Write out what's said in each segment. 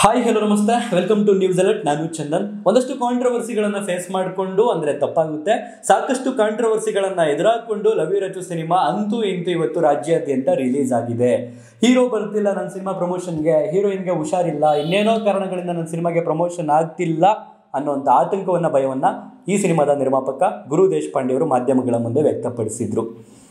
hi hello namaste welcome to news alert ನಾನು ಚಂದನ್ ಒಂದಷ್ಟು ಕಾಂಟ್ರವರ್ಸಿಗಳನ್ನ ಫೇಸ್ ಮಾಡಿಕೊಂಡು ಅಂದ್ರೆ ತಪ್ಪಾಗುತ್ತೆ ಸಾಕಷ್ಟು ಕಾಂಟ್ರವರ್ಸಿಗಳನ್ನ ಎದುರಾಕೊಂಡು ಲವ್ ಯು ರಚು ಸಿನಿಮಾ ಅಂತೂ ಇಂತೂ ಇವತ್ತು ರಾಜ್ಯಾದ್ಯಂತ ರಿಲೀಸ್ ಆಗಿದೆ ಹೀರೋ ಬರ್ತಿಲ್ಲ ನನ್ನ ಸಿನಿಮಾ ಪ್ರಮೋಷನ್ಗೆ ಹೀರೋಯಿನ್ಗೆ ಹುಷಾರಿಲ್ಲ ಇನ್ನೇನೋ ಕಾರಣಗಳಿಂದ ನನ್ನ ಸಿನಿಮಾಗೆ ಪ್ರಮೋಷನ್ ಆಗ್ತಿಲ್ಲ ಅನ್ನುವಂಥ ಆತಂಕವನ್ನ ಭಯವನ್ನ ಈ ಸಿನಿಮಾದ ನಿರ್ಮಾಪಕ ಗುರು ದೇಶಪಾಂಡೆ ಅವರು ಮಾಧ್ಯಮಗಳ ಮುಂದೆ ವ್ಯಕ್ತಪಡಿಸಿದ್ರು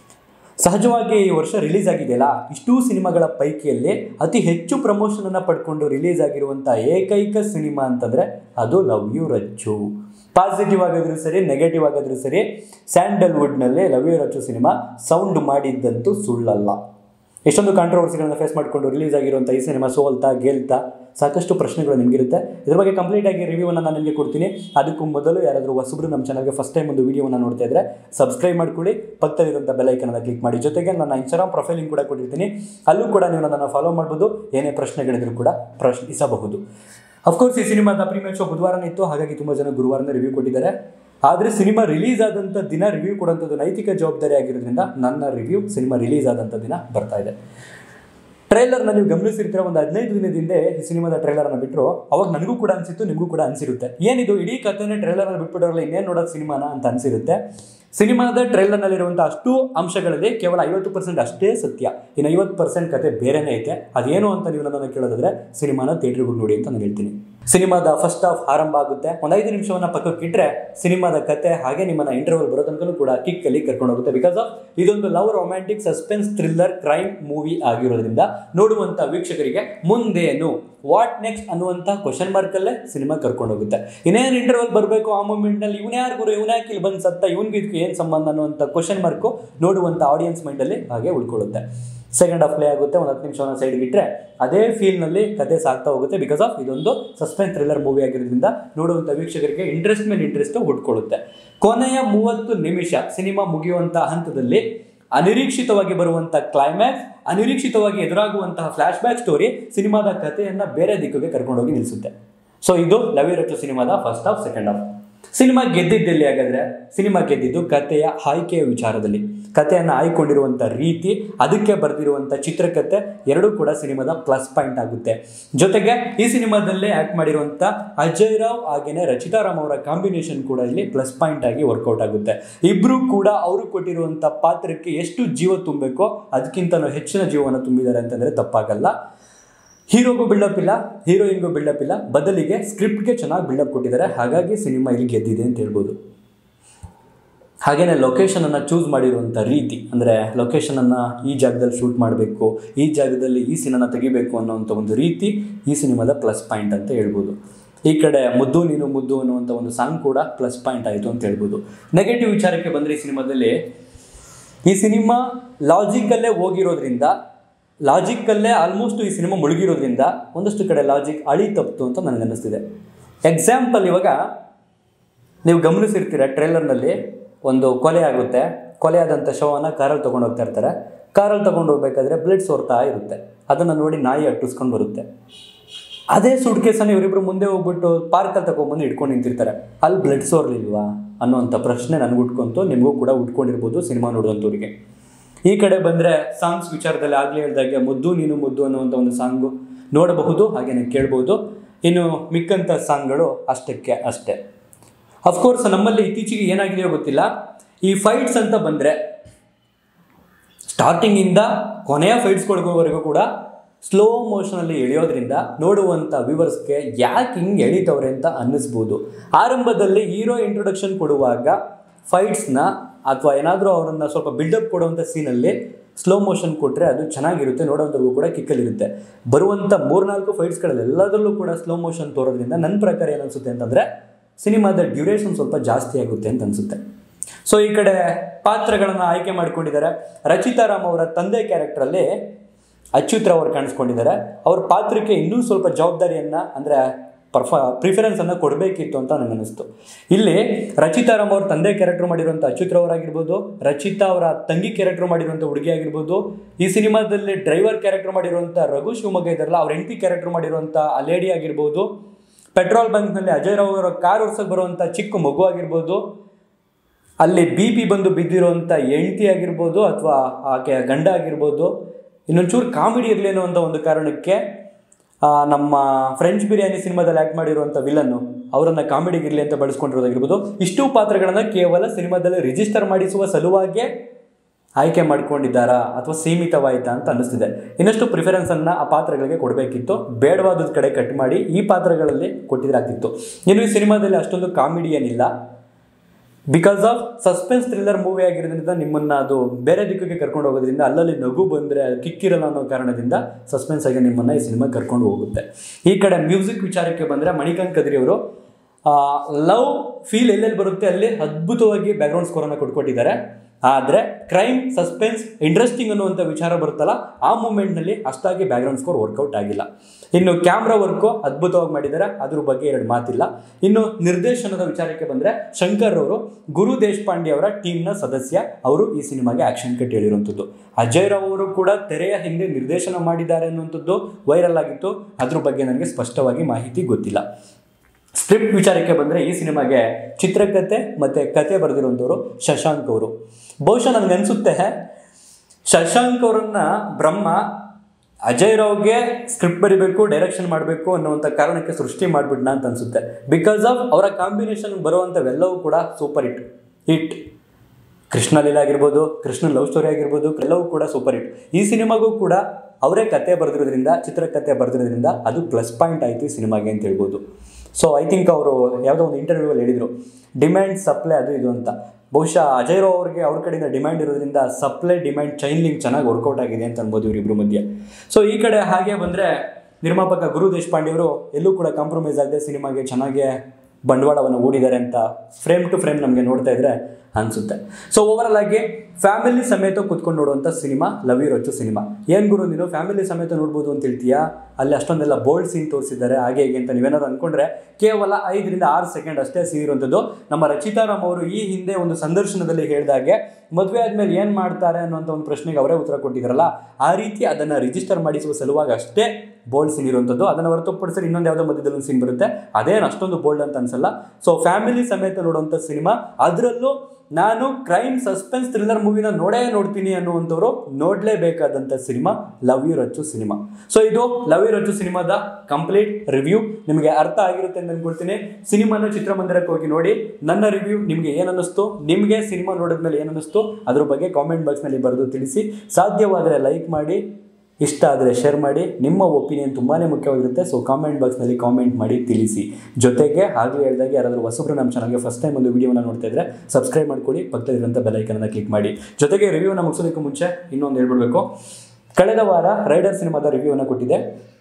ಸಹಜವಾಗಿ ಈ ವರ್ಷ ರಿಲೀಸ್ ಆಗಿದೆಯಲ್ಲ ಇಷ್ಟೂ ಸಿನಿಮಾಗಳ ಪೈಕಿಯಲ್ಲಿ ಅತಿ ಹೆಚ್ಚು ಪ್ರಮೋಷನ್ ಅನ್ನ ಪಡ್ಕೊಂಡು ರಿಲೀಸ್ ಆಗಿರುವಂಥ ಏಕೈಕ ಸಿನಿಮಾ ಅಂತಂದ್ರೆ ಅದು ಲವ್ ಯು ರಚ್ಚು ಪಾಸಿಟಿವ್ ಆಗಿದ್ರು ಸರಿ ನೆಗೆಟಿವ್ ಆಗಿದ್ರು ಸರಿ ಸ್ಯಾಂಡಲ್ವುಡ್ನಲ್ಲಿ love you Rachu cinema sound ಮಾಡಿದ್ದಂತೂ ಸುಳ್ಳಲ್ಲ ಎಷ್ಟೊಂದು ಕಾಂಟ್ರವರ್ಸಿಗಳನ್ನ ಫೇಸ್ ಮಾಡಿಕೊಂಡು ರಿಲೀಸ್ ಆಗಿರುವಂಥ ಈ ಸಿನಿಮಾ ಸೋಲ್ತಾ ಗೆಲ್ತಾ ಸಾಕಷ್ಟು ಪ್ರಶ್ನೆಗಳು ನಿಮಗಿರುತ್ತೆ ಇದ್ರ ಬಗ್ಗೆ ಕಂಪ್ಲೀಟ್ ಆಗಿ ರಿವ್ಯೂವನ್ನು ನಾನು ನಿಮಗೆ ಕೊಡ್ತೀನಿ ಅದಕ್ಕೂ ಮೊದಲು ಯಾರಾದರೂ ಹೊಸಬ್ರು ನಮ್ಮ ಚಾನಲ್ಗೆ ಫಸ್ಟ್ ಟೈಮ್ ಒಂದು ವಿಡಿಯೋವನ್ನು ನೋಡ್ತಾ ಇದ್ರೆ ಸಬ್ಸ್ಕ್ರೈಬ್ ಮಾಡ್ಕೊಳ್ಳಿ ಪಕ್ಕದಲ್ಲಿರುವಂಥ ಬೆಲೈಕನ್ನ ಕ್ಲಿಕ್ ಮಾಡಿ ಜೊತೆಗೆ ನನ್ನ ಇನ್ಸ್ಟಾಗ್ರಾಮ್ ಪ್ರೊಫೈಲಿಂಗ್ ಕೂಡ ಕೊಟ್ಟಿರ್ತೀನಿ ಅಲ್ಲೂ ಕೂಡ ನೀವು ನನ್ನನ್ನು ಫಾಲೋ ಮಾಡ್ಬೋದು ಏನೇ ಪ್ರಶ್ನೆಗಳಿದ್ರು ಕೂಡ ಪ್ರಶ್ನಿಸಬಹುದು ಅಫ್ಕೋರ್ಸ್ ಈ ಸಿನಿಮಾದ ಪ್ರೀಮಿಯರ್ ಶೋ ಬುಧವಾರನೇ ಇತ್ತು ಹಾಗಾಗಿ ತುಂಬ ಜನ ಗುರುವಾರನೇ ರಿವ್ಯೂ ಕೊಟ್ಟಿದ್ದಾರೆ ಆದರೆ ಸಿನಿಮಾ ರಿಲೀಸ್ ಆದಂಥ ದಿನ ರಿವ್ಯೂ ಕೊಡುವಂಥದ್ದು ನೈತಿಕ ಜವಾಬ್ದಾರಿ ಆಗಿರೋದ್ರಿಂದ ನನ್ನ ರಿವ್ಯೂ ಸಿನಿಮಾ ರಿಲೀಸ್ ಆದಂಥ ದಿನ ಬರ್ತಾ ಇದೆ ಟ್ರೈಲರ್ನ ನೀವು ಗಮನಿಸಿರ್ತೀರ ಒಂದು ಹದಿನೈದು ದಿನದ ಹಿಂದೆ ಈ ಸಿನಿಮಾದ ಟ್ರೈಲರ್ನ ಬಿಟ್ಟರು ಅವಾಗ ನನಗೂ ಕೂಡ ಅನಿಸಿತ್ತು ನಿಮಗೂ ಕೂಡ ಅನಿಸಿರುತ್ತೆ ಏನಿದು ಇಡೀ ಕಥೆನೇ ಟ್ರೈಲರ್ನ ಬಿಟ್ಬಿಟ್ಟವ್ರಲ್ಲ ಇನ್ನೇನು ನೋಡೋದು ಸಿನಿಮಾನ ಅಂತ ಅನಿಸಿರುತ್ತೆ ಸಿನಿಮಾದ ಟ್ರೈಲರ್ನಲ್ಲಿರುವಂಥ ಅಷ್ಟು ಅಂಶಗಳಲ್ಲಿ ಕೇವಲ ಐವತ್ತು ಪರ್ಸೆಂಟ್ ಅಷ್ಟೇ ಸತ್ಯ ಇನ್ನು ಐವತ್ತು ಪರ್ಸೆಂಟ್ ಕತೆ ಬೇರೆನೇ ಐತೆ ಅದೇನು ಅಂತ ನೀವು ನನ್ನನ್ನು ಕೇಳೋದಾದ್ರೆ ಸಿನಿಮಾನ ಥಿಯೇಟ್ರಿಗೆ ಹೋಗಿ ನೋಡಿ ಅಂತ ನಾನು ಹೇಳ್ತೀನಿ ಸಿನಿಮಾದ ಫಸ್ಟ್ ಹಾಫ್ ಆರಂಭ ಆಗುತ್ತೆ ಒಂದು ಐದು ನಿಮಿಷವನ್ನ ಪಕ್ಕಕ್ಕೆ ಇಟ್ಟರೆ ಸಿನಿಮಾದ ಕತೆ ಹಾಗೆ ನಿಮ್ಮನ್ನ ಇಂಟರ್ವಲ್ ಬರೋ ತನಕ ಕೂಡ ಕಿಕ್ಕಲ್ಲಿ ಕರ್ಕೊಂಡು ಹೋಗುತ್ತೆ ಬಿಕಾಸ್ ಆಫ್ ಇದೊಂದು love romantic suspense thriller crime movie ಆಗಿರೋದ್ರಿಂದ ನೋಡುವಂಥ ವೀಕ್ಷಕರಿಗೆ ಮುಂದೇನು ವಾಟ್ ನೆಕ್ಸ್ಟ್ ಅನ್ನುವಂಥ ಕ್ವಶನ್ ಮಾರ್ಕಲ್ಲೇ ಸಿನಿಮಾ ಕರ್ಕೊಂಡು ಹೋಗುತ್ತೆ ಇನ್ನೇನು ಇಂಟರ್ವಲ್ ಬರಬೇಕು ಆ ಮೂಮೆಂಟ್ನಲ್ಲಿ ಇವನೇ ಯಾರು ಗುರು ಇವನೇ ಯಾಕೆ ಇಲ್ಲಿ ಬಂದು ಸತ್ತ ಇವನ್ಗೆ ಇದಕ್ಕೆ ಏನು ಸಂಬಂಧ ಅನ್ನುವಂಥ ಕ್ವಶನ್ ಮಾರ್ಕು ನೋಡುವಂಥ ಆಡಿಯನ್ಸ್ ಮೈಂಡಲ್ಲಿ ಹಾಗೆ ಉಳ್ಕೊಳ್ಳುತ್ತೆ ಸೆಕೆಂಡ್ ಹಾಫ್ ಪ್ಲೇ ಆಗುತ್ತೆ ಒಂದು ಹತ್ತು ನಿಮಿಷವನ್ನು ಸೈಡ್ಗೆ ಇಟ್ಟರೆ ಅದೇ ಫೀಲ್ನಲ್ಲಿ ಕತೆ ಸಾಗ್ತಾ ಹೋಗುತ್ತೆ ಬಿಕಾಸ್ ಆಫ್ ಇದೊಂದು ಸಸ್ಪೆನ್ಸ್ ಥ್ರಿಲ್ಲರ್ ಮೂವಿ ಆಗಿರೋದ್ರಿಂದ ನೋಡುವಂಥ ವೀಕ್ಷಕರಿಗೆ ಇಂಟ್ರೆಸ್ಟ್ ಮೇಲೆ ಇಂಟ್ರೆಸ್ಟ್ ಹುಡ್ಕೊಳ್ಳುತ್ತೆ ಕೊನೆಯ ಮೂವತ್ತು ನಿಮಿಷ ಸಿನಿಮಾ ಮುಗಿಯುವಂಥ ಹಂತದಲ್ಲಿ ಅನಿರೀಕ್ಷಿತವಾಗಿ ಬರುವಂಥ ಕ್ಲೈಮ್ಯಾಕ್ಸ್ ಅನಿರೀಕ್ಷಿತವಾಗಿ ಎದುರಾಗುವಂತಹ ಫ್ಲಾಶ್ ಬ್ಯಾಕ್ ಸ್ಟೋರಿ ಸಿನಿಮಾದ ಕಥೆಯನ್ನು ಬೇರೆ ದಿಕ್ಕಿಗೆ ಕರ್ಕೊಂಡೋಗಿ ನಿಲ್ಲಿಸುತ್ತೆ ಸೊ ಇದು ಲವ್ ಇರಟ್ಟು ಸಿನಿಮಾದ first half second half cinema ಗೆದ್ದಿದ್ದಲ್ಲಿ ಹಾಗಾದ್ರೆ ಸಿನಿಮಾ ಗೆದ್ದಿದ್ದು ಕಥೆಯ ಆಯ್ಕೆಯ ವಿಚಾರದಲ್ಲಿ ಕಥೆಯನ್ನು ಆಯ್ಕೊಂಡಿರುವಂಥ ರೀತಿ ಅದಕ್ಕೆ ಬರೆದಿರುವಂಥ ಚಿತ್ರಕಥೆ ಎರಡೂ ಕೂಡ ಸಿನಿಮಾದ ಪ್ಲಸ್ ಪಾಯಿಂಟ್ ಆಗುತ್ತೆ ಜೊತೆಗೆ ಈ ಸಿನಿಮಾದಲ್ಲೇ ಆ್ಯಕ್ಟ್ ಮಾಡಿರುವಂಥ ಅಜಯ್ ರಾವ್ ಹಾಗೇನೆ ರಚಿತಾ ರಾಮ್ ಅವರ ಕಾಂಬಿನೇಷನ್ ಕೂಡ ಇಲ್ಲಿ ಪ್ಲಸ್ ಪಾಯಿಂಟ್ ಆಗಿ ವರ್ಕೌಟ್ ಆಗುತ್ತೆ ಇಬ್ಬರು ಕೂಡ ಅವರು ಕೊಟ್ಟಿರುವಂಥ ಪಾತ್ರಕ್ಕೆ ಎಷ್ಟು ಜೀವ ತುಂಬಬೇಕೋ ಅದಕ್ಕಿಂತಲೂ ಹೆಚ್ಚಿನ ಜೀವವನ್ನು ತುಂಬಿದ್ದಾರೆ ಅಂತಂದರೆ ತಪ್ಪಾಗಲ್ಲ ಹೀರೋಗೂ ಬಿಲ್ಡಪ್ ಇಲ್ಲ ಹೀರೋಯಿನ್ಗೂ ಬಿಲ್ಡಪ್ ಇಲ್ಲ ಬದಲಿಗೆ ಸ್ಕ್ರಿಪ್ಟ್ಗೆ ಚೆನ್ನಾಗಿ ಬಿಲ್ಡಪ್ ಕೊಟ್ಟಿದ್ದಾರೆ ಹಾಗಾಗಿ ಸಿನಿಮಾ ಇಲ್ಲಿ ಗೆದ್ದಿದೆ ಅಂತ ಹೇಳ್ಬೋದು ಹಾಗೆಯೇ ಲೊಕೇಶನನ್ನು ಚೂಸ್ ಮಾಡಿರುವಂಥ ರೀತಿ ಅಂದರೆ ಲೊಕೇಶನನ್ನು ಈ ಜಾಗದಲ್ಲಿ ಶೂಟ್ ಮಾಡಬೇಕು ಈ ಜಾಗದಲ್ಲಿ ಈ ಸಿನಿಮಾನ ತೆಗಿಬೇಕು ಅನ್ನೋವಂಥ ಒಂದು ರೀತಿ ಈ ಸಿನಿಮಾದ ಪ್ಲಸ್ ಪಾಯಿಂಟ್ ಅಂತ ಹೇಳ್ಬೋದು ಈ ಕಡೆ ಮುದ್ದು ನೀನು ಮುದ್ದು ಅನ್ನುವಂಥ ಒಂದು ಸಾಂಗ್ ಕೂಡ ಪ್ಲಸ್ ಪಾಯಿಂಟ್ ಆಯಿತು ಅಂತ ಹೇಳ್ಬೋದು ನೆಗೆಟಿವ್ ವಿಚಾರಕ್ಕೆ ಬಂದರೆ ಈ ಸಿನಿಮಾದಲ್ಲಿ ಈ ಸಿನಿಮಾ ಲಾಜಿಕಲ್ಲೇ ಹೋಗಿರೋದ್ರಿಂದ ಲಾಜಿಕ್ಕಲ್ಲೇ ಆಲ್ಮೋಸ್ಟ್ ಈ ಸಿನಿಮಾ ಮುಳುಗಿರೋದ್ರಿಂದ ಒಂದಷ್ಟು ಕಡೆ ಲಾಜಿಕ್ ಅಳಿ ತಪ್ಪಿತು ಅಂತ ನನಗೆ ಅನ್ನಿಸ್ತಿದೆ ಎಕ್ಸಾಂಪಲ್ ಇವಾಗ ನೀವು ಗಮನಿಸಿರ್ತೀರ ಟ್ರೇಲರ್ನಲ್ಲಿ ಒಂದು ಕೊಲೆ ಆಗುತ್ತೆ ಕೊಲೆ ಆದಂಥ ಶವವನ್ನು ಕಾರಲ್ಲಿ ತೊಗೊಂಡು ಹೋಗ್ತಾ ಇರ್ತಾರೆ ಕಾರಲ್ಲಿ ತೊಗೊಂಡು ಹೋಗ್ಬೇಕಾದ್ರೆ ಬ್ಲಡ್ ಸೋರ್ತಾ ಇರುತ್ತೆ ಅದನ್ನು ನೋಡಿ ನಾಯಿ ಅಟ್ಟಿಸ್ಕೊಂಡು ಬರುತ್ತೆ ಅದೇ ಸುಡ್ ಕೇಸನ್ನು ಇವರಿಬ್ಬರು ಮುಂದೆ ಹೋಗ್ಬಿಟ್ಟು ಪಾರ್ಕಲ್ಲಿ ತಗೊಂಡ್ಬಂದು ಇಟ್ಕೊಂಡು ನಿಂತಿರ್ತಾರೆ ಅಲ್ಲಿ ಬ್ಲಡ್ ಸೋರ್ಲಿಲ್ವಾ ಅನ್ನುವಂಥ ಪ್ರಶ್ನೆ ನನಗೆ ಉಟ್ಕೊಂತು ನಿಮಗೂ ಕೂಡ ಉಟ್ಕೊಂಡಿರ್ಬೋದು ಸಿನಿಮಾ ನೋಡುವಂಥವ್ರಿಗೆ ಈ ಕಡೆ ಬಂದರೆ ಸಾಂಗ್ಸ್ ವಿಚಾರದಲ್ಲಿ ಆಗಲೇ ಹೇಳ್ದಾಗೆ ಮುದ್ದು ನೀನು ಮುದ್ದು ಅನ್ನುವಂಥ ಒಂದು ಸಾಂಗು ನೋಡಬಹುದು ಹಾಗೆಯೇ ಕೇಳ್ಬೋದು ಇನ್ನು ಮಿಕ್ಕಂಥ ಸಾಂಗ್ಗಳು ಅಷ್ಟಕ್ಕೆ ಅಷ್ಟೇ ಅಫ್ಕೋರ್ಸ್ ನಮ್ಮಲ್ಲಿ ಇತ್ತೀಚೆಗೆ ಏನಾಗಿದೆಯೋ ಗೊತ್ತಿಲ್ಲ ಈ ಫೈಟ್ಸ್ ಅಂತ ಬಂದರೆ ಸ್ಟಾರ್ಟಿಂಗಿಂದ ಕೊನೆಯ ಫೈಟ್ಸ್ಗಳಿಗೋವರೆಗೂ ಕೂಡ ಸ್ಲೋ ಮೋಷನಲ್ಲಿ ಎಳೆಯೋದ್ರಿಂದ ನೋಡುವಂಥ ವ್ಯೂವರ್ಸ್ಗೆ ಯಾಕೆ ಹಿಂಗೆ ಎಳಿತವ್ರೆ ಅಂತ ಅನ್ನಿಸ್ಬೋದು ಆರಂಭದಲ್ಲಿ ಹೀರೋ ಇಂಟ್ರೊಡಕ್ಷನ್ ಕೊಡುವಾಗ ಫೈಟ್ಸ್ನ ಅಥವಾ ಏನಾದರೂ ಅವರನ್ನು ಸ್ವಲ್ಪ ಬಿಲ್ಡಪ್ ಕೊಡುವಂಥ ಸೀನಲ್ಲಿ ಸ್ಲೋ ಮೋಷನ್ ಕೊಟ್ಟರೆ ಅದು ಚೆನ್ನಾಗಿರುತ್ತೆ ನೋಡೋಂಥವ್ರಿಗೂ ಕೂಡ ಕಿಕ್ಕಲ್ಲಿರುತ್ತೆ ಬರುವಂಥ ಮೂರ್ನಾಲ್ಕು ಫೈಟ್ಸ್ಗಳಲ್ಲೆಲ್ಲದರಲ್ಲೂ ಕೂಡ ಸ್ಲೋ ಮೋಷನ್ ತೋರೋದ್ರಿಂದ ನನ್ನ ಪ್ರಕಾರ ಏನನ್ಸುತ್ತೆ ಅಂತಂದರೆ ಸಿನಿಮಾದ ಡ್ಯೂರೇಷನ್ ಸ್ವಲ್ಪ ಜಾಸ್ತಿ ಆಗುತ್ತೆ ಅಂತ ಅನಿಸುತ್ತೆ ಸೊ ಈ ಕಡೆ ಪಾತ್ರಗಳನ್ನು ಆಯ್ಕೆ ಮಾಡಿಕೊಂಡಿದ್ದಾರೆ ರಚಿತಾ ರಾಮ್ ಅವರ ತಂದೆ ಕ್ಯಾರೆಕ್ಟ್ರಲ್ಲಿ ಅಚ್ಯುತ್ ರಾವ್ ಅವರು ಕಾಣಿಸ್ಕೊಂಡಿದ್ದಾರೆ ಅವ್ರ ಪಾತ್ರಕ್ಕೆ ಇನ್ನೂ ಸ್ವಲ್ಪ ಜವಾಬ್ದಾರಿಯನ್ನು ಅಂದರೆ ಪರ್ಫ ಪ್ರಿಫರೆನ್ಸನ್ನು ಕೊಡಬೇಕಿತ್ತು ಅಂತ ನನಗೆ ಅನ್ನಿಸ್ತು ಇಲ್ಲಿ ರಚಿತಾ ರಾಮ್ ಅವ್ರ ತಂದೆ ಕ್ಯಾರೆಕ್ಟರ್ ಮಾಡಿರುವಂಥ ಅಚ್ಯುತ್ ರಾವ್ ಆಗಿರ್ಬೋದು ರಚಿತಾ ಅವರ ತಂಗಿ ಕ್ಯಾರೆಕ್ಟರ್ ಮಾಡಿರುವಂಥ ಹುಡುಗಿ ಆಗಿರ್ಬೋದು ಈ ಸಿನಿಮಾದಲ್ಲಿ ಡ್ರೈವರ್ ಕ್ಯಾರೆಕ್ಟರ್ ಮಾಡಿರುವಂಥ ರಘು ಶಿವಮೊಗ್ಗ ಇದ್ದಾರಲ್ಲ ಅವ್ರ ಹೆಂಡತಿ ಕ್ಯಾರೆಕ್ಟರ್ ಮಾಡಿರುವಂಥ ಆ ಲೇಡಿ ಆಗಿರ್ಬೋದು ಪೆಟ್ರೋಲ್ ಬಂಕ್ನಲ್ಲಿ ಅಜಯ್ ರಾವ್ ಅವರ ಕಾರ್ ಓಡಿಸೋಕೆ ಬರುವಂಥ ಚಿಕ್ಕ ಮಗು ಆಗಿರ್ಬೋದು ಅಲ್ಲಿ ಬಿ ಪಿ ಬಂದು ಬಿದ್ದಿರುವಂಥ ಹೆಂಡತಿ ಆಗಿರ್ಬೋದು ಅಥವಾ ಆಕೆ ಗಂಡ ಆಗಿರ್ಬೋದು ಇನ್ನೊಂಚೂರು ಕಾಮಿಡಿ ಇರಲಿ ಅನ್ನೋ ಅಂತ ಒಂದು ಕಾರಣಕ್ಕೆ ಆ, ನಮ್ಮ ಫ್ರೆಂಚ್ ಬಿರಿಯಾನಿ ಸಿನಿಮಾದಲ್ಲಿ ಆ್ಯಕ್ಟ್ ಮಾಡಿರುವಂಥ ವಿಲನ್ನು ಅವರನ್ನು ಕಾಮಿಡಿಗಿರಲಿ ಅಂತ ಬಳಸ್ಕೊಂಡಿರೋದಾಗಿರ್ಬೋದು ಇಷ್ಟು ಪಾತ್ರಗಳನ್ನು ಕೇವಲ ಸಿನಿಮಾದಲ್ಲಿ ರಿಜಿಸ್ಟರ್ ಮಾಡಿಸುವ ಸಲುವಾಗಿಯೇ ಆಯ್ಕೆ ಮಾಡ್ಕೊಂಡಿದ್ದಾರಾ ಅಥವಾ ಸೀಮಿತವಾಯಿತಾ ಅಂತ ಅನ್ನಿಸ್ತಿದೆ ಇನ್ನಷ್ಟು ಪ್ರಿಫರೆನ್ಸನ್ನು ಆ ಪಾತ್ರಗಳಿಗೆ ಕೊಡಬೇಕಿತ್ತು ಬೇಡವಾದ ಕಡೆ ಕಟ್ ಮಾಡಿ ಈ ಪಾತ್ರಗಳಲ್ಲಿ ಕೊಟ್ಟಿದ್ರಾಗ್ತಿತ್ತು ಇನ್ನು ಈ ಸಿನಿಮಾದಲ್ಲಿ ಅಷ್ಟೊಂದು ಕಾಮಿಡಿ ಏನಿಲ್ಲ because of suspense thriller movie ಆಗಿರೋದ್ರಿಂದ ನಿಮ್ಮನ್ನು ಅದು ಬೇರೆ ದಿಕ್ಕಿಗೆ ಕರ್ಕೊಂಡು ಹೋಗೋದ್ರಿಂದ ಅಲ್ಲಲ್ಲಿ ನಗು ಬಂದರೆ ಕಿಕ್ಕಿರಲ್ಲ ಅನ್ನೋ ಕಾರಣದಿಂದ ಸಸ್ಪೆನ್ಸ್ ಆಗಿ ನಿಮ್ಮನ್ನು ಈ ಸಿನಿಮಾ ಕರ್ಕೊಂಡು ಹೋಗುತ್ತೆ ಈ ಕಡೆ ಮ್ಯೂಸಿಕ್ ವಿಚಾರಕ್ಕೆ ಬಂದರೆ ಮಣಿಕಾಂತ್ ಕದ್ರಿ ಅವರು ಲವ್ ಫೀಲ್ ಎಲ್ಲೆಲ್ಲಿ ಬರುತ್ತೆ ಅಲ್ಲಿ ಅದ್ಭುತವಾಗಿ ಬ್ಯಾಕ್ಗ್ರೌಂಡ್ ಸ್ಕೋರನ್ನು ಕೊಟ್ಕೊಟ್ಟಿದ್ದಾರೆ ಆದರೆ ಕ್ರೈಮ್ ಸಸ್ಪೆನ್ಸ್ ಇಂಟ್ರೆಸ್ಟಿಂಗ್ ಅನ್ನುವಂಥ ವಿಚಾರ ಬರುತ್ತಲ್ಲ ಆ ಮೂಮೆಂಟ್ನಲ್ಲಿ ಅಷ್ಟಾಗಿ ಬ್ಯಾಕ್ಗ್ರೌಂಡ್ ಸ್ಕೋರ್ ವರ್ಕೌಟ್ ಆಗಿಲ್ಲ ಇನ್ನು ಕ್ಯಾಮ್ರಾ ವರ್ಕು ಅದ್ಭುತವಾಗಿ ಮಾಡಿದ್ದಾರೆ ಅದ್ರ ಬಗ್ಗೆ ಎರಡು ಮಾತಿಲ್ಲ ಇನ್ನು ನಿರ್ದೇಶನದ ವಿಚಾರಕ್ಕೆ ಬಂದರೆ ಶಂಕರ್ ಅವರು ಗುರು ದೇಶಪಾಂಡೆ ಅವರ ಟೀಮ್ನ ಸದಸ್ಯ ಅವರು ಈ ಸಿನಿಮಾಗೆ ಆಕ್ಷನ್ ಕಟ್ ಹೇಳಿರುವಂಥದ್ದು ಅಜಯ್ ರಾವ್ ಅವರು ಕೂಡ ತೆರೆಯ ಹಿಂದೆ ನಿರ್ದೇಶನ ಮಾಡಿದ್ದಾರೆ ಅನ್ನುವಂಥದ್ದು ವೈರಲ್ ಆಗಿತ್ತು ಅದ್ರ ಬಗ್ಗೆ ನನಗೆ ಸ್ಪಷ್ಟವಾಗಿ ಮಾಹಿತಿ ಗೊತ್ತಿಲ್ಲ ಸ್ಕ್ರಿಪ್ಟ್ ವಿಚಾರಕ್ಕೆ ಬಂದರೆ ಈ ಸಿನಿಮಾಗೆ ಚಿತ್ರಕಥೆ ಮತ್ತು ಕತೆ ಬರೆದಿರುವಂಥವ್ರು ಶಶಾಂಕ್ ಅವರು ಬಹುಶಃ ನನಗನ್ಸುತ್ತೆ ಶಶಾಂಕ್ ಅವರನ್ನ ಬ್ರಹ್ಮ ಅಜಯ್ ರಾವ್ಗೆ ಸ್ಕ್ರಿಪ್ಟ್ ಬರಿಬೇಕು ಡೈರೆಕ್ಷನ್ ಮಾಡಬೇಕು ಅನ್ನುವಂಥ ಕಾರಣಕ್ಕೆ ಸೃಷ್ಟಿ ಮಾಡಿಬಿಟ್ನ ಅಂತ ಅನ್ಸುತ್ತೆ ಬಿಕಾಸ್ ಆಫ್ ಅವರ ಕಾಂಬಿನೇಷನ್ ಬರುವಂಥವೆಲ್ಲವೂ ಕೂಡ super hit hit Krishna Leela ಆಗಿರ್ಬೋದು ಕೃಷ್ಣ ಲವ್ ಸ್ಟೋರಿ ಆಗಿರ್ಬೋದು ಎಲ್ಲವೂ ಕೂಡ ಸೂಪರ್ ಹಿಟ್ ಈ ಸಿನಿಮಾಗೂ ಕೂಡ ಅವರೇ ಕತೆ ಬರೆದಿರೋದ್ರಿಂದ ಚಿತ್ರಕಥೆ ಬರೆದಿರೋದ್ರಿಂದ ಅದು ಪ್ಲಸ್ ಪಾಯಿಂಟ್ ಆಯಿತು ಈ ಸಿನಿಮಾಗೆ ಅಂತ ಹೇಳ್ಬೋದು ಸೊ ಐ ಥಿಂಕ್ ಅವರು ಯಾವುದೋ ಒಂದು ಇಂಟರ್ವ್ಯೂವಲ್ಲಿ ಹೇಳಿದರು ಡಿಮ್ಯಾಂಡ್ ಸಪ್ಲೈ ಅದು ಇದು ಅಂತ ಬಹುಶಃ ಅಜಯ್ ರಾವ್ ಅವ್ರಿಗೆ ಅವ್ರ ಕಡೆಯಿಂದ ಡಿಮ್ಯಾಂಡ್ ಇರೋದ್ರಿಂದ ಸಪ್ಲೈ ಡಿಮ್ಯಾಂಡ್ ಚೈನ್ ಲಿಂಕ್ ಚೆನ್ನಾಗಿ ವರ್ಕೌಟ್ ಆಗಿದೆ ಅಂತ ಅನ್ಬೋದು ಇವರಿಬ್ಬರ ಮಧ್ಯೆ ಸೊ ಈ ಕಡೆ ಹಾಗೆ ಬಂದರೆ ನಿರ್ಮಾಪಕ ಗುರು ದೇಶಪಾಂಡೆ ಅವರು ಎಲ್ಲೂ ಕೂಡ ಕಾಂಪ್ರಮೈಸ್ ಆಗದೆ ಸಿನಿಮಾಗೆ ಚೆನ್ನಾಗಿ ಬಂಡವಾಳವನ್ನು ಹೂಡಿದ್ದಾರೆ ಅಂತ ಫ್ರೇಮ್ ಟು ಫ್ರೇಮ್ ನಮಗೆ ನೋಡ್ತಾ ಇದ್ರೆ ಅನಿಸುತ್ತೆ ಸೊ ಓವರಾಲ್ ಆಗಿ ಫ್ಯಾಮಿಲಿ ಸಮೇತ ಕೂತ್ಕೊಂಡು ನೋಡುವಂಥ cinema love you Rachu cinema ಏನು ಗುರು ನೀನು ಫ್ಯಾಮಿಲಿ ಸಮೇತ ನೋಡ್ಬೋದು ಅಂತ ಹೇಳ್ತೀಯಾ ಅಲ್ಲಿ ಅಷ್ಟೊಂದೆಲ್ಲ ಬೋಲ್ಡ್ ಸೀನ್ ತೋರಿಸಿದ್ದಾರೆ ಹಾಗೆ ಹೀಗೆ ಅಂತ ನೀವೇನಾದ್ರು ಅಂದ್ಕೊಂಡ್ರೆ ಕೇವಲ ಐದರಿಂದ ಆರು ಸೆಕೆಂಡ್ ಅಷ್ಟೇ ಸೀನ್ ಇರುವಂಥದ್ದು ನಮ್ಮ ರಚಿತಾರಾಮ್ ಅವರು ಈ ಹಿಂದೆ ಒಂದು ಸಂದರ್ಶನದಲ್ಲಿ ಹೇಳಿದಾಗೆ ಮದುವೆ ಆದಮೇಲೆ ಏನು ಮಾಡ್ತಾರೆ ಅನ್ನುವಂಥ ಒಂದು ಪ್ರಶ್ನೆಗೆ ಅವರೇ ಉತ್ತರ ಕೊಟ್ಟಿದ್ದಾರಲ್ಲ ಆ ರೀತಿ ಅದನ್ನು ರಿಜಿಸ್ಟರ್ ಮಾಡಿಸುವ ಸಲುವಾಗಿ ಅಷ್ಟೇ ಬೋಲ್ಡ್ ಸೀನ್ ಇರುವಂಥದ್ದು ಅದನ್ನು ಹೊರತುಪಡಿಸಿ ಇನ್ನೊಂದು ಯಾವುದೋ ಮಧ್ಯದಲ್ಲಿ ಒಂದು ಸೀನ್ ಬರುತ್ತೆ ಅದೇನು ಅಷ್ಟೊಂದು ಬೋಲ್ಡ್ ಅಂತ ಅನ್ಸಲ್ಲ ಸೊ ಫ್ಯಾಮಿಲಿ ಸಮೇತ ನೋಡುವಂಥ ಸಿನಿಮಾ ಅದರಲ್ಲೂ ನಾನು ಕ್ರೈಮ್ ಸಸ್ಪೆನ್ಸ್ ಥ್ರಿಲ್ಲರ್ ಮೂವಿನ ನೋಡೇ ನೋಡ್ತೀನಿ ಅನ್ನುವಂಥವ್ರು ನೋಡಲೇಬೇಕಾದಂಥ cinema love you Rachu cinema so ಇದು ಲವ್ ಯು ರಚ್ಚು ಸಿನಿಮಾದ ಕಂಪ್ಲೀಟ್ ರಿವ್ಯೂ ನಿಮಗೆ ಅರ್ಥ ಆಗಿರುತ್ತೆ ಅಂತ ಅನ್ಕೊಳ್ತೀನಿ ಸಿನಿಮಾನ ಚಿತ್ರಮಂದಿರಕ್ಕೆ ಹೋಗಿ ನೋಡಿ ನನ್ನ ರಿವ್ಯೂ ನಿಮಗೆ ಏನನ್ನಿಸ್ತು ನಿಮಗೆ ಸಿನಿಮಾ ನೋಡಿದ್ಮೇಲೆ ಏನನ್ನಿಸ್ತು ಅದ್ರ ಬಗ್ಗೆ ಕಾಮೆಂಟ್ ಬಾಕ್ಸ್ನಲ್ಲಿ ಬರೆದು ತಿಳಿಸಿ ಸಾಧ್ಯವಾದರೆ ಲೈಕ್ ಮಾಡಿ ಇಷ್ಟ ಆದರೆ ಶೇರ್ ಮಾಡಿ ನಿಮ್ಮ ಒಪಿನಿಯನ್ ತುಂಬಾ ಮುಖ್ಯವಾಗಿರುತ್ತೆ ಸೊ ಕಾಮೆಂಟ್ ಬಾಕ್ಸ್ನಲ್ಲಿ ಕಾಮೆಂಟ್ ಮಾಡಿ ತಿಳಿಸಿ ಜೊತೆಗೆ ಆಗಲೇ ಹೇಳಿದಾಗೆ ಯಾರಾದರೂ ಹೊಸಬ್ರು ನಮ್ಮ ಚಾನಲ್ಗೆ ಫಸ್ಟ್ ಟೈಮ್ ಒಂದು ವಿಡಿಯೋನ ನೋಡ್ತಾ ಇದ್ರೆ ಸಬ್ಸ್ಕ್ರೈಬ್ ಮಾಡ್ಕೊಳ್ಳಿ ಪಕ್ಕದಲ್ಲಿರುವಂಥ ಬೆಲೈಕನ್ನ ಕ್ಲಿಕ್ ಮಾಡಿ ಜೊತೆಗೆ ರಿವ್ಯೂನ ಮುಗಿಸೋದಕ್ಕೂ ಮುಂಚೆ ಇನ್ನೊಂದು ಹೇಳ್ಬಿಡ್ಬೇಕು ಕಳೆದ ವಾರ ರೈಡರ್ ಸಿನಿಮಾದ ರಿವ್ಯೂವನ್ನು ಕೊಟ್ಟಿದ್ದೆ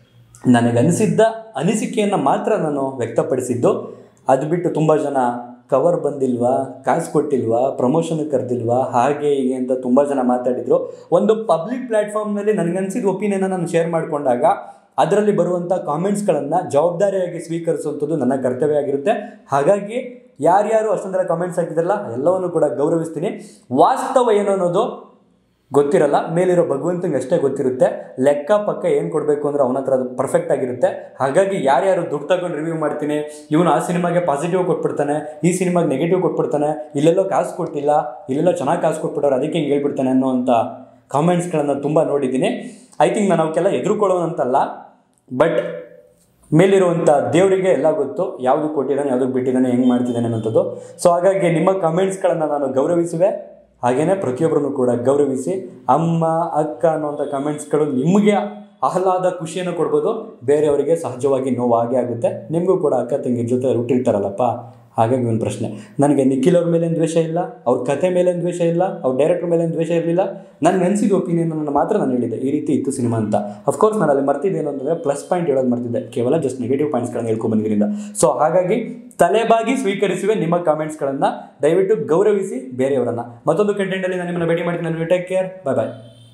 ನನಗನಿಸಿದ್ದ ಅನಿಸಿಕೆಯನ್ನು ಮಾತ್ರ ನಾನು ವ್ಯಕ್ತಪಡಿಸಿದ್ದು ಅದು ಬಿಟ್ಟು ತುಂಬ ಜನ ಕವರ್ ಬಂದಿಲ್ವಾ ಕಾಸು ಕೊಟ್ಟಿಲ್ವಾ ಪ್ರಮೋಷನ್ ಕರೆದಿಲ್ವಾ ಹಾಗೆ ಹೀಗೆ ಅಂತ ತುಂಬ ಜನ ಮಾತಾಡಿದರು ಒಂದು ಪಬ್ಲಿಕ್ ಪ್ಲ್ಯಾಟ್ಫಾರ್ಮ್ನಲ್ಲಿ ನನಗನ್ಸಿದ ಒಪಿನಿಯನ್ನ ನಾನು ಶೇರ್ ಮಾಡಿಕೊಂಡಾಗ ಅದರಲ್ಲಿ ಬರುವಂಥ ಕಾಮೆಂಟ್ಸ್ಗಳನ್ನು ಜವಾಬ್ದಾರಿಯಾಗಿ ಸ್ವೀಕರಿಸುವಂಥದ್ದು ನನ್ನ ಕರ್ತವ್ಯ ಆಗಿರುತ್ತೆ ಹಾಗಾಗಿ ಯಾರ್ಯಾರು ಅಷ್ಟೊಂದೆಲ್ಲ ಕಾಮೆಂಟ್ಸ್ ಹಾಕಿದ್ರಲ್ಲ ಎಲ್ಲವನ್ನು ಕೂಡ ಗೌರವಿಸ್ತೀನಿ ವಾಸ್ತವ ಏನು ಅನ್ನೋದು ಗೊತ್ತಿರಲ್ಲ ಮೇಲಿರೋ ಭಗವಂತಂಗೆ ಅಷ್ಟೇ ಗೊತ್ತಿರುತ್ತೆ ಲೆಕ್ಕ ಪಕ್ಕ ಏನು ಕೊಡಬೇಕು ಅಂದ್ರೆ ಅವನ ಹತ್ರ ಅದು ಪರ್ಫೆಕ್ಟ್ ಆಗಿರುತ್ತೆ ಹಾಗಾಗಿ ಯಾರ್ಯಾರು ದುಡ್ಡು ತಗೊಂಡು ರಿವ್ಯೂ ಮಾಡ್ತೀನಿ ಇವನು ಆ ಸಿನಿಮಾಗೆ ಪಾಸಿಟಿವ್ ಕೊಟ್ಬಿಡ್ತಾನೆ ಈ ಸಿನಿಮಾಗೆ ನೆಗೆಟಿವ್ ಕೊಟ್ಬಿಡ್ತಾನೆ ಇಲ್ಲೆಲ್ಲೋ ಕಾಸು ಕೊಟ್ಟಿಲ್ಲ ಇಲ್ಲೆಲ್ಲೋ ಚೆನ್ನಾಗಿ ಕಾಸು ಕೊಟ್ಬಿಟ್ಟವ್ರು ಅದಕ್ಕೆ ಹಿಂಗೆ ಹೇಳ್ಬಿಡ್ತಾನೆ ಅನ್ನೋವಂಥ ಕಾಮೆಂಟ್ಸ್ಗಳನ್ನು ತುಂಬ ನೋಡಿದ್ದೀನಿ ಐ ಥಿಂಕ್ ನಾನು ಅವಕ್ಕೆಲ್ಲ ಎದುರುಕೊಳ್ಳೋನಂತಲ್ಲ ಬಟ್ ಮೇಲಿರುವಂಥ ದೇವರಿಗೆ ಎಲ್ಲ ಗೊತ್ತು ಯಾವುದು ಕೊಟ್ಟಿದ್ದಾನೆ ಯಾವುದಕ್ಕೆ ಬಿಟ್ಟಿದ್ದಾನೆ ಹೆಂಗೆ ಮಾಡ್ತಿದ್ದಾನೆ ಅನ್ನೋಂಥದ್ದು ಸೊ ಹಾಗಾಗಿ ನಿಮ್ಮ ಕಮೆಂಟ್ಸ್ಗಳನ್ನು ನಾನು ಗೌರವಿಸುವೆ ಹಾಗೆಯೇ ಪ್ರತಿಯೊಬ್ಬರನ್ನು ಕೂಡ ಗೌರವಿಸಿ ಅಮ್ಮ ಅಕ್ಕ ಅನ್ನುವಂಥ ಕಮೆಂಟ್ಸ್ಗಳು ನಿಮಗೆ ಆಹ್ಲಾದ ಖುಷಿಯನ್ನು ಕೊಡ್ಬೋದು ಬೇರೆಯವರಿಗೆ ಸಹಜವಾಗಿ ನೋವು ಆಗೇ ಆಗುತ್ತೆ ನಿಮಗೂ ಕೂಡ ಅಕ್ಕ ತಂಗಿ ಜೊತೆ ಹುಟ್ಟಿರ್ತಾರಲ್ಲಪ್ಪ ಹಾಗಾಗಿ ಒಂದು ಪ್ರಶ್ನೆ ನನಗೆ ನಿಖಿಲ್ ಅವ್ರ ಮೇಲೆ ದ್ವೇಷ ಇಲ್ಲ ಅವ್ರ ಕತೆ ಮೇಲೆ ದ್ವೇಷ ಇಲ್ಲ ಅವ್ರ ಡೈರೆಕ್ಟರ್ ಮೇಲೆ ದ್ವೇಷ ಇರಲಿಲ್ಲ ನನಗೆ ಅನಿಸಿದ ಒಪಿನಿಯನ್ ಮಾತ್ರ ನಾನು ಹೇಳಿದ್ದೆ ಈ ರೀತಿ ಇತ್ತು ಸಿನಿಮಾ ಅಂತ ಅಫ್ಕೋರ್ಸ್ ನಾನು ಅಲ್ಲಿ ಮರ್ತಿದ್ದೇನು ಅಂತಂದರೆ ಪ್ಲಸ್ ಪಾಯಿಂಟ್ ಹೇಳೋದು ಮರ್ತಿದ್ದೆ ಕೇವಲ ಜಸ್ಟ್ ನೆಗೆಟಿವ್ ಪಾಯಿಂಟ್ಸ್ಗಳನ್ನ ಹೇಳ್ಕೊಂಡು ಬಂದಿದ್ದರಿಂದ ಸೊ ಹಾಗಾಗಿ ತಲೆಬಾಗಿ ಸ್ವೀಕರಿಸುವೆ ನಿಮ್ಮ ಕಾಮೆಂಟ್ಸ್ಗಳನ್ನು ದಯವಿಟ್ಟು ಗೌರವಿಸಿ ಬೇರೆಯವರನ್ನು ಮತ್ತೊಂದು ಕಂಟೆಂಟಲ್ಲಿ ನಾನು ನಿಮ್ಮನ್ನು ಭೇಟಿ ಮಾಡ್ತೀನಿ ಟೇಕ್ ಕೇರ್ ಬಾಯ್ ಬಾಯ್